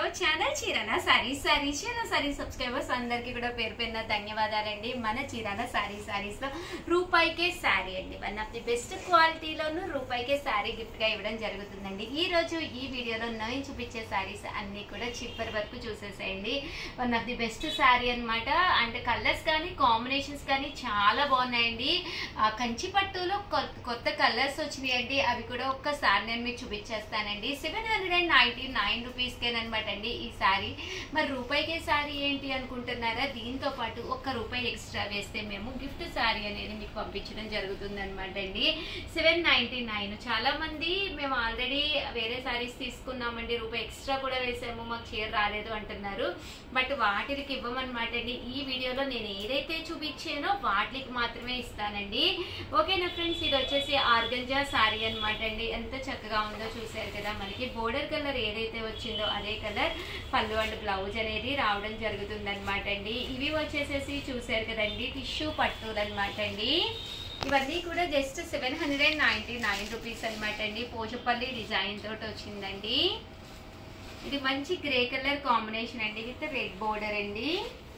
hour channel Chirala saris saris Chirala saris subscribers అందరికీ కూడా పేరు పేరున ధన్యవాదాలండి మన చీరాల సారీ సారీస్ లో రూపాయికే శారీ అండి వన్ ఆఫ్ ది బెస్ట్ క్వాలిటీలోను రూపాయికే శారీ గిఫ్ట్ గా ఇవ్వడం జరుగుతుందండి ఈ రోజు ఈ వీడియోలో నేను చూపించే శారీస్ అన్ని కూడా చిప్పర్ వరకు చూసేసేయండి one of the best sari అన్నమాట అండ్ కలర్స్ కానీ కాంబినేషన్స్ కానీ చాలా బాగున్నాయండి ఆ, కంచి పట్టులో కొ- కొత్త కలర్స్ వచ్చినాయండి అవి కూడా ఒక్కసారి నేను మీకు చూపించేస్తానండి seven hundred and ninety nine రూపీస్కేనమాట అండి ఈ శారీ మరి రూపాయికే శారీ ఏంటి అనుకుంటున్నారా దీంతో పాటు ఒక్క రూపాయి ఎక్స్ట్రా వేస్తే మేము గిఫ్ట్ శారీ అనేది మీకు పంపించడం జరుగుతుంది అనమాట అండి సెవెన్ నైన్టీ నైన్ చాలా మంది మేము ఆల్రెడీ వేరే శారీస్ తీసుకున్నామండి రూపాయి ఎక్స్ట్రా కూడా వేసాము మాకు చీర రాలేదు అంటున్నారు బట్ వాటికి ఇవ్వమన్నమాట అండి ఈ వీడియోలో నేను ఏదైతే చూపించానో వాటికి మాత్రమే ఇస్తానండి ఓకేనా ఫ్రెండ్స్ ఇది వచ్చేసి ఆర్గంజా శారీ అనమాట అండి ఎంత చక్కగా ఉందో చూసారు కదా మనకి బోర్డర్ కలర్ ఏదైతే వచ్చిందో అదే కలర్ పళ్ళు అండ్ బ్లౌజ్ అనేది రావడం జరుగుతుంది అనమాట అండి ఇవి వచ్చేసేసి చూసారు కదండి టిష్యూ పట్టులు అనమాట అండి ఇవన్నీ కూడా just seven hundred and ninety nine rupees అనమాట అండి పోచపల్లి డిజైన్ తోటి వచ్చిందండి ఇది మంచి గ్రే కలర్ కాంబినేషన్ అండి విత్ రెడ్ బోర్డర్ అండి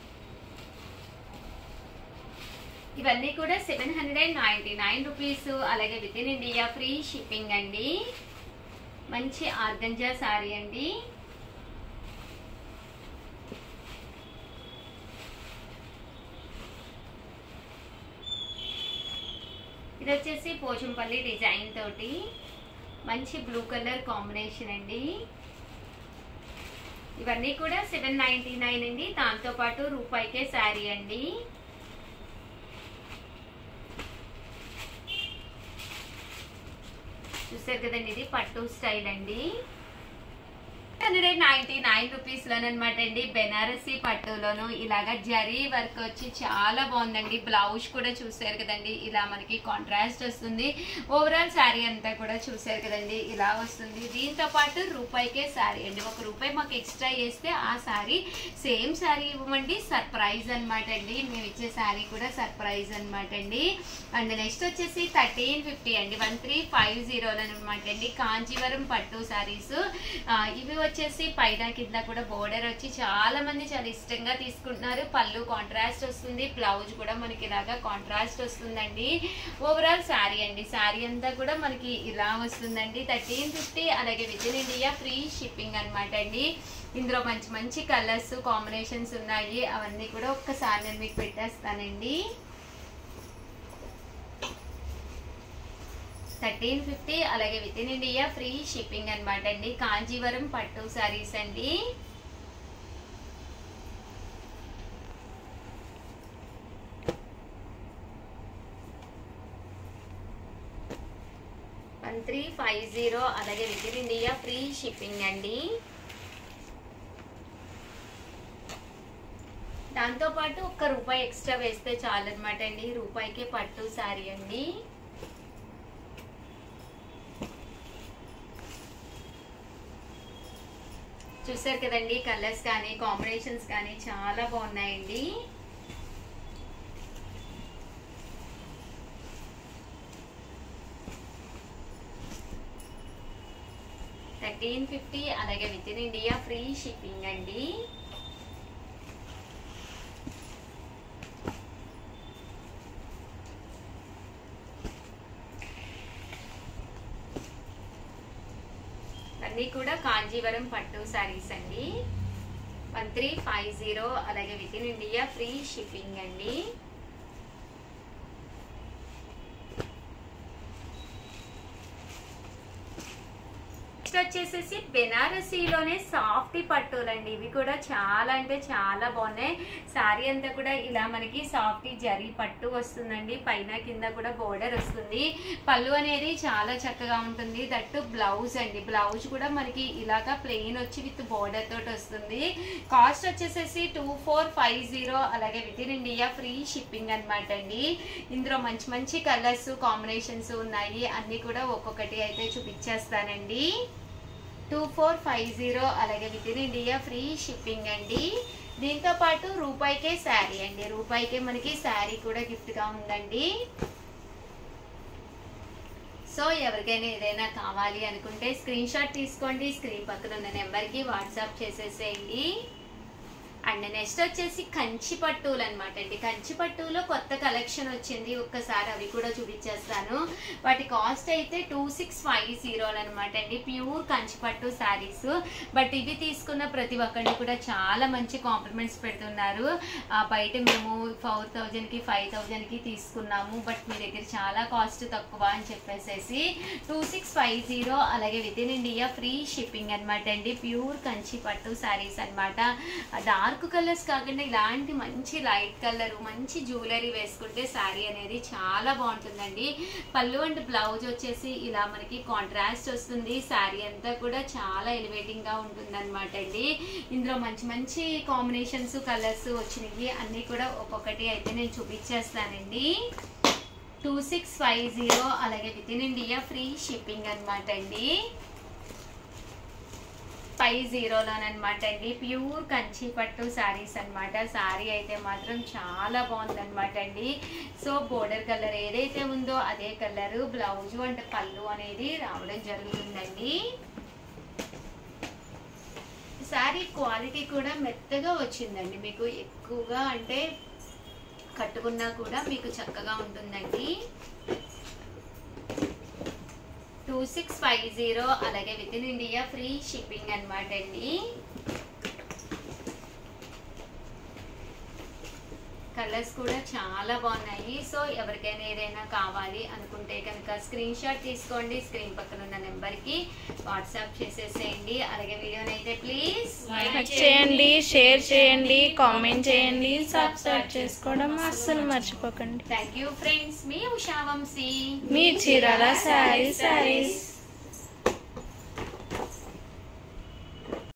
ఇవన్నీ కూడా seven hundred and ninety nine rupees అలాగే with in India free shipping అండి మంచి ఆర్గంజా సారీ అండి ఇది వచ్చేసి పోచంపల్లి డిజైన్ తోటి మంచి బ్లూ కలర్ కాంబినేషన్ అండి ఇవన్నీ కూడా సెవెన్ నైన్టీ నైన్ అండి దాంతో పాటు రూపాయికే శారీ అండి చూసారు కదండి ఇది పట్టు స్టైల్ అండి హండ్రెడ్ నైన్టీ నైన్ రూపీస్ లోనమాట అండి బెనారసీ పట్టులోను ఇలాగా జరీ వర్క్ వచ్చి చాలా బాగుందండి బ్లౌజ్ కూడా చూసారు కదండి ఇలా మనకి కాంట్రాస్ట్ వస్తుంది ఓవరాల్ శారీ అంతా కూడా చూసారు కదండి ఇలా వస్తుంది దీంతో పాటు రూపాయికే శారీ అండి ఒక రూపాయి మాకు ఎక్స్ట్రా వేస్తే ఆ శారీ సేమ్ శారీ ఇవ్వమండి సర్ప్రైజ్ అనమాట అండి మేము ఇచ్చే శారీ కూడా సర్ప్రైజ్ అనమాట అండి అండ్ నెక్స్ట్ వచ్చేసి థర్టీన్ ఫిఫ్టీ అండి వన్ త్రీ ఫైవ్ జీరోలో అనమాట అండి కాంచీవరం పట్టు శారీస్ ఇవి వచ్చేసి పైన కింద కూడా బోర్డర్ వచ్చి చాలా మంది చాలా ఇష్టంగా తీసుకుంటున్నారు పళ్ళు కాంట్రాస్ట్ వస్తుంది బ్లౌజ్ కూడా మనకి ఇలాగా కాంట్రాస్ట్ వస్తుందండి ఓవరాల్ శారీ అండి శారీ అంతా కూడా మనకి ఇలా వస్తుందండి థర్టీన్ ఫిఫ్టీ అలాగే with in India free shipping అనమాట అండి ఇందులో మంచి మంచి కలర్స్ కాంబినేషన్స్ ఉన్నాయి అవన్నీ కూడా ఒక్కసారి నేను మీకు పెట్టేస్తానండి థర్టీన్ ఫిఫ్టీ అలాగే with in India free shipping అనమాట అండి కాంజీవరం పట్టు సారీస్ అండి వన్ త్రీ ఫైవ్ జీరో అలాగే with in India free shipping అండి దాంతో పాటు ఒక్క రూపాయి ఎక్స్ట్రా వేస్తే చాలన్నమాట అండి రూపాయికే పట్టు శారీ అండి చూసారు కదండి కలర్స్ కానీ కాంబినేషన్స్ కానీ చాలా బాగున్నాయండి థర్టీన్ ఫిఫ్టీ అలాగే with in India free shipping అండి అన్నీ కూడా కాంజీవరం పట్టు శారీస్ అండి వన్ త్రీ ఫైవ్ జీరో అలాగే with in India free shipping అండి నెక్స్ట్ వచ్చేసేసి బెనారసీలోనే సాఫ్ట్ పట్టులండి ఇవి కూడా చాలా అంటే చాలా బాగున్నాయి శారీ అంతా కూడా ఇలా మనకి సాఫ్ట్ జరీ పట్టు వస్తుందండి పైన కింద కూడా బోర్డర్ వస్తుంది పళ్ళు అనేది చాలా చక్కగా ఉంటుంది దట్టు బ్లౌజ్ అండి బ్లౌజ్ కూడా మనకి ఇలాగా ప్లెయిన్ వచ్చి విత్ బోర్డర్ తోటి వస్తుంది కాస్ట్ వచ్చేసేసి టూ ఫోర్ ఫైవ్ జీరో అలాగే with in India free shipping అనమాట అండి ఇందులో మంచి మంచి కలర్స్ కాంబినేషన్స్ ఉన్నాయి అన్ని కూడా ఒక్కొక్కటి అయితే చూపించేస్తానండి టూ ఫోర్ ఫైవ్ జీరో అలాగే with in India free shipping అండి దీంతో పాటు రూపాయికే శారీ అండి రూపాయికే మనకి శారీ కూడా గిఫ్ట్గా ఉందండి సో ఎవరికైనా ఏదైనా కావాలి అనుకుంటే స్క్రీన్ షాట్ తీసుకోండి స్క్రీన్ పక్కన ఉన్న నెంబర్కి వాట్సాప్ చేసేసేయండి అండ్ నెక్స్ట్ వచ్చేసి కంచి పట్టులు అనమాట అండి కంచి పట్టులో కొత్త కలెక్షన్ వచ్చింది ఒక్కసారి అవి కూడా చూపించేస్తాను వాటి కాస్ట్ అయితే టూ సిక్స్ ఫైవ్ జీరోలు అనమాట అండి ప్యూర్ కంచి పట్టు శారీస్ బట్ ఇవి తీసుకున్న ప్రతి ఒక్కరిని కూడా చాలా మంచి కాంప్లిమెంట్స్ పెడుతున్నారు ఆ, బయట మేము ఫోర్ థౌజండ్కి ఫైవ్ థౌజండ్కి తీసుకున్నాము బట్ మీ దగ్గర చాలా కాస్ట్ తక్కువ అని చెప్పేసేసి టూ సిక్స్ ఫైవ్ జీరో అలాగే with in India free shipping అనమాట అండి ప్యూర్ కంచి పట్టు శారీస్ అనమాట డార్క్ కలర్స్ కాకుండా ఇలాంటి మంచి లైట్ కలర్ మంచి జ్యువెలరీ వేసుకుంటే శారీ అనేది చాలా బాగుంటుందండి పళ్ళు అండ్ బ్లౌజ్ వచ్చేసి ఇలా మనకి కాంట్రాస్ట్ వస్తుంది శారీ అంతా కూడా చాలా ఎలివేటింగ్ గా ఉంటుంది అనమాట అండి ఇందులో మంచి మంచి కాంబినేషన్స్ కలర్స్ వచ్చినాయి అన్నీ కూడా ఒక్కొక్కటి అయితే నేను చూపించేస్తానండి టూ సిక్స్ ఫైవ్ జీరో అలాగే with in India free shipping అనమాట అండి ఫైవ్ జీరోలోనమాట అండి ప్యూర్ కంచి పట్టు శారీస్ అన్నమాట శారీ అయితే మాత్రం చాలా బాగుందన్నమాట అండి సో బోర్డర్ కలర్ ఏదైతే ఉందో అదే కలర్ బ్లౌజ్ అంటే పళ్ళు అనేది రావడం జరుగుతుందండి శారీ క్వాలిటీ కూడా మెత్తగా వచ్చిందండి మీకు ఎక్కువగా అంటే కట్టుకున్నా కూడా మీకు చక్కగా ఉంటుందండి టూ సిక్స్ ఫైవ్ జీరో అలాగే with in India free shipping అనమాట అండి కలర్స్ కూడా చాలా బాగున్నాయి సో ఎవరికైనా ఏదైనా కావాలి అనుకుంటే కనుక స్క్రీన్ షాట్ తీసుకోండి స్క్రీన్ పక్కన ఉన్న నెంబర్కి వాట్సాప్ చేసేసేయండి అలాగే వీడియోని అయితే ప్లీజ్ లైక్ చేయండి షేర్ చేయండి కామెంట్ చేయండి సబ్స్క్రైబ్ చేసుకోవడం అస్సలు మర్చిపోకండి థ్యాంక్ యూ ఫ్రెండ్స్ మీ ఉషా వంశీ మీ చీరాల శారీ శారీస్